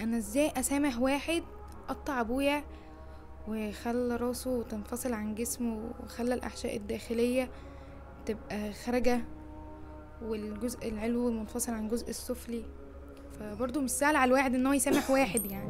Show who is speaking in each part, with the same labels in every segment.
Speaker 1: انا ازاي اسامح واحد قطع ابويا وخلى راسه تنفصل عن جسمه وخلى الاحشاء الداخليه تبقى خارجه والجزء العلوي منفصل عن الجزء السفلي فبرضه مش سهل على الواحد ان هو يسامح واحد يعني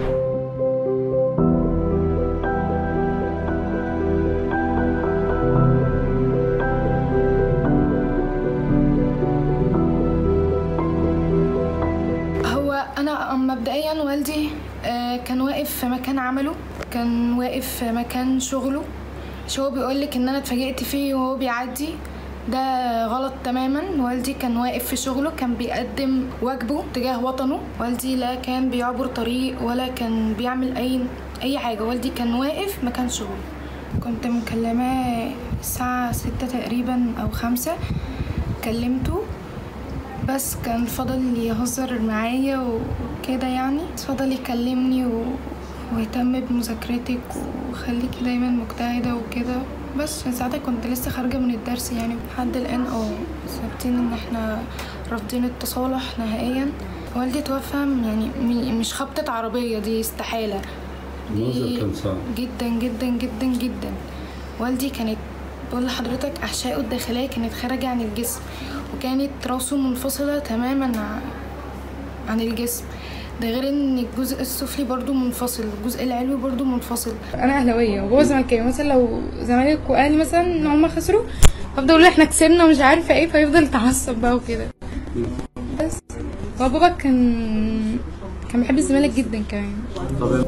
Speaker 1: هو انا مبدئيا والدي آه، كان واقف في مكان عمله كان واقف في مكان شغله مش هو بيقولك ان انا اتفاجئت فيه وهو بيعدي ده غلط تماما والدي كان واقف في شغله كان بيقدم واجبه تجاه وطنه والدي لا كان بيعبر طريق ولا كان بيعمل اي اي حاجه والدي كان واقف مكان شغله كنت مكلماه الساعه ستة تقريبا او خمسة كلمته بس كان فضل يهزر معايا وكده يعني فضل يكلمني و... واهتم بمذاكرتك وخليكي دايما مجتهدة وكده بس من ساعتها كنت لسه خارجة من الدرس يعني لحد الآن اه ثابتين ان احنا رافضين التصالح نهائيا والدي توفى يعني م- مش خبطة عربية دي استحالة
Speaker 2: المنظر كان صعب
Speaker 1: جدا جدا جدا جدا والدي كانت بقول لحضرتك أحشائه الداخلية كانت خارجة عن الجسم وكانت راسه منفصلة تماما ع- عن الجسم ده غير ان الجزء السفلي برضو منفصل الجزء العلوي برضو منفصل انا اهلاويه وهو زملكاوي مثلا لو زمالك واهلي مثلا ان هم خسروا بفضل اقول له احنا كسبنا ومش عارفه ايه فيفضل يتعصب بقى وكده بس هو بابا كان كان بيحب الزمالك جدا كمان
Speaker 2: طب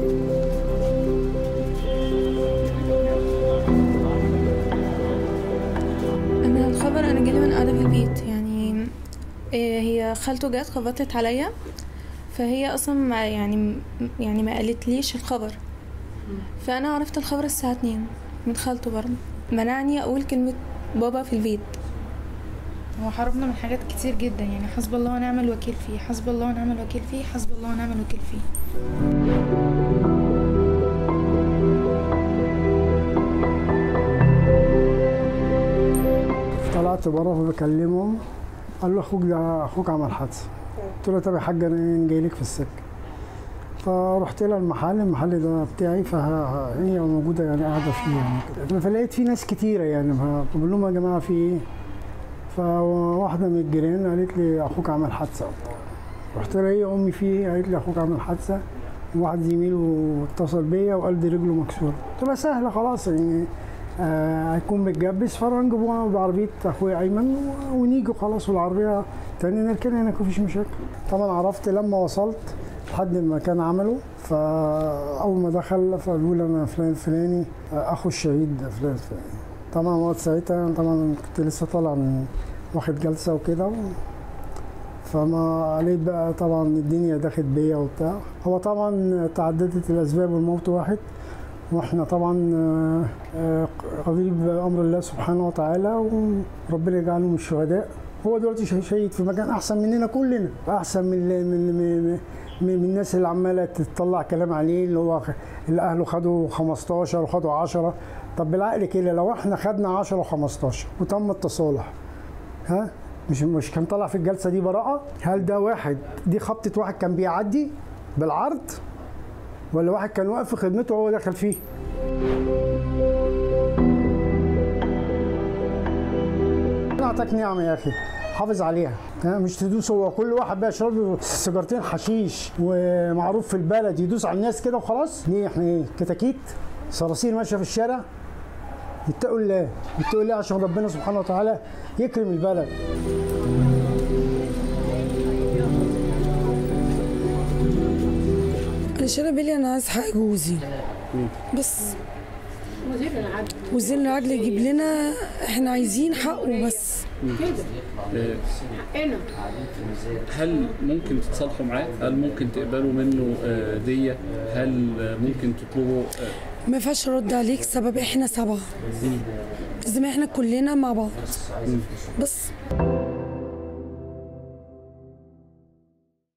Speaker 3: انا الخبر انا جالي من قاعده في البيت يعني إيه هي خالته جت خبطت عليا فهي اصلا ما يعني يعني ما قالتليش الخبر فانا عرفت الخبر الساعه 2 من خالته برضه منعني اقول كلمه بابا في البيت
Speaker 1: هو حرمنا من حاجات كتير جدا يعني حسب الله ونعم الوكيل فيه حسب الله ونعم الوكيل فيه حسب الله ونعم الوكيل فيه
Speaker 4: طلعت بره فبكلمهم قال له اخوك ده اخوك عمل حادثه قلت له طب يا حاج انا جاي لك في السكه فرحت لها المحل المحل ده بتاعي فهي موجوده يعني قاعده فيه يعني كده فلقيت في ناس كتيره يعني فبقول لهم يا جماعه في ايه فواحده من الجيران قالت لي اخوك عمل حادثه وبتاع رحت لها ايه امي في ايه قالت لي اخوك عمل حادثه واحد زميله اتصل بيا وقال دي رجله مكسوره قلت لها سهله خلاص يعني آه هيكون متجبس فنجيبوها بعربيه اخويا ايمن و- ونيجي خلاص والعربيه تاني نركن هناك مفيش مشاكل طبعا عرفت لما وصلت لحد المكان عمله فاول ما دخل فقالوا لي انا فلان الفلاني آه، اخو الشهيد فلان الفلاني طبعا وقت ساعتها طبعا كنت لسه طالع من واخد جلسه وكده فما لقيت بقى طبعا الدنيا داخل بيا وبتاع هو طبعا تعددت الاسباب والموت واحد واحنا طبعا آه، آه، قضيب بامر الله سبحانه وتعالى وربنا يجعله من الشهداء هو دلوقتي شه- شهيد في مكان احسن مننا كلنا احسن من من من, من, من الناس اللي عماله تطلع كلام عليه اللي هو خ- اللي اهله خدوا 15 وخدوا 10 طب بالعقل كده لو احنا خدنا 10 و15 وتم التصالح ها مش مش كان طالع في الجلسه دي براءه هل ده واحد دي خبطه واحد كان بيعدي بالعرض ولا واحد كان واقف في خدمته وهو دخل فيه ربنا اعطاك نعمه يا اخي حافظ عليها ها مش تدوس هو كل واحد بقى يشرب له سيجارتين حشيش ومعروف في البلد يدوس على الناس كده وخلاص ليه احنا ايه كتاكيت صراصير ماشيه في الشارع اتقوا الله اتقوا الله عشان ربنا سبحانه وتعالى يكرم البلد
Speaker 5: انا شايله بالي انا عايز حق جوزي بس وزير العدل يجيب لنا احنا عايزين حقه بس
Speaker 2: هل ممكن تتصالحوا معاه؟ هل ممكن تقبلوا منه آه، دية؟ هل آه، ممكن تطلبوا آه،
Speaker 5: ما ينفعش ارد عليك سبب احنا سبعه لازم احنا كلنا مع بعض بس